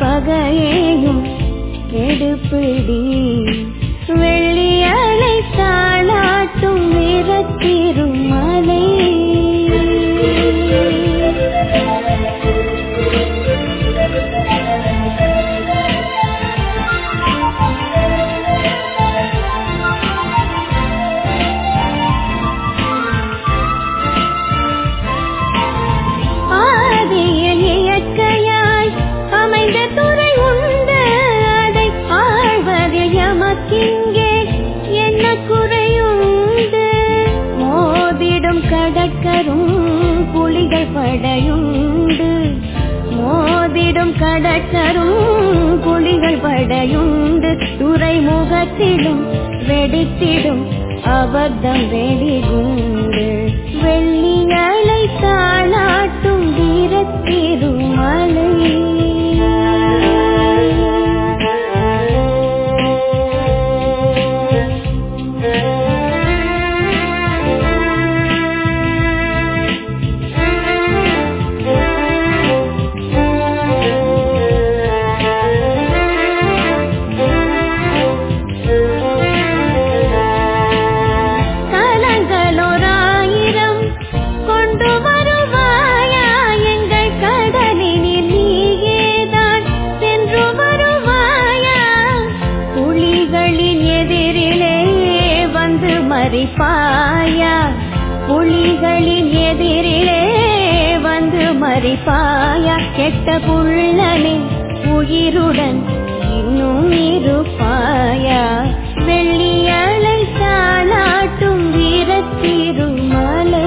பகையேயும் கெடுப்பிடி வெள்ளியலை தாளாட்டும் வீரத்திருமலை ஆதியில் இயற்கையாய் அமைந்த துறை உண்டு அதை ஆழ்வதில் எமக்கிங்கே என்ன குறையுண்டு மோதிடும் கடற்கரும் புலிகள் படையுண்டு மோதிடும் கடற்கரும் புலிகள் படையுண்டு துறைமுகத்திலும் வெடித்திடும் அபத்தம் வெடிகுண்டு வெள்ளியலை தாளாட்டும் வீரத்திருமலை கலங்களோராயிரம் கொண்டு வருவாயா எங்கள் கடலினில் நீயேதான் சென்று வருவாயா புலிகளின் எதிரிலே வந்து மறிப்பாயா புலிகளின் எதிரிலே வந்து மறிப்பாயா கெட்ட புள்ளனே உயிருடன் இன்னும் இருப்பாயா வெள்ளியலை தாளாட்டும் வீரத்திருமலை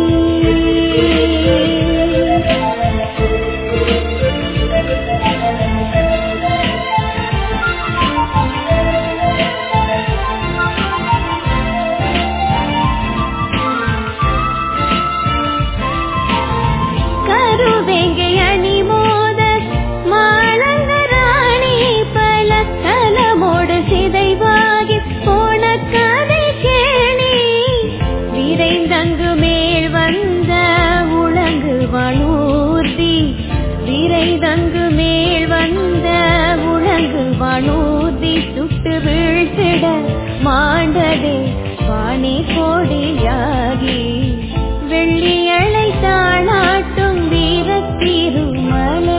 கருவெங்கை அணி மோத மாளங்கராணி பல கலமோடு சிதைவாகி போன கதை கேணி விரைந்தங்கு மேல் வந்த உலங்கு வனூர்தி விரைந்தங்கு மேல் வந்த உலங்கு வனூர்தி சுட்டு வீழ்த்திட மாண்டதே வாணி கோடியாகி வெள்ளியலை தாளாட்டும் வீரத்திருமலை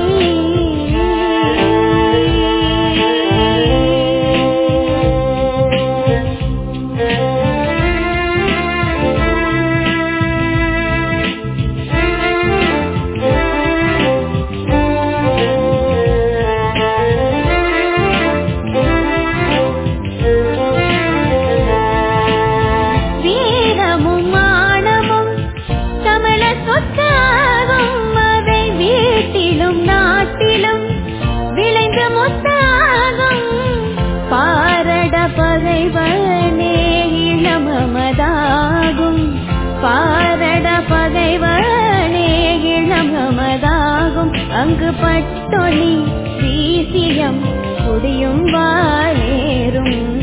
வீரமும் மானமும் தமிழ சொத்தாகும் அதை வீட்டிலும் நாட்டிலும் விளைந்து முத்தாகும் பாரட பகைவனே இளமமதாகும் பாரட பகைவனே இளமமதாகும் அங்கு பட்டொளி வீசியம் குடியும் வாழேறும்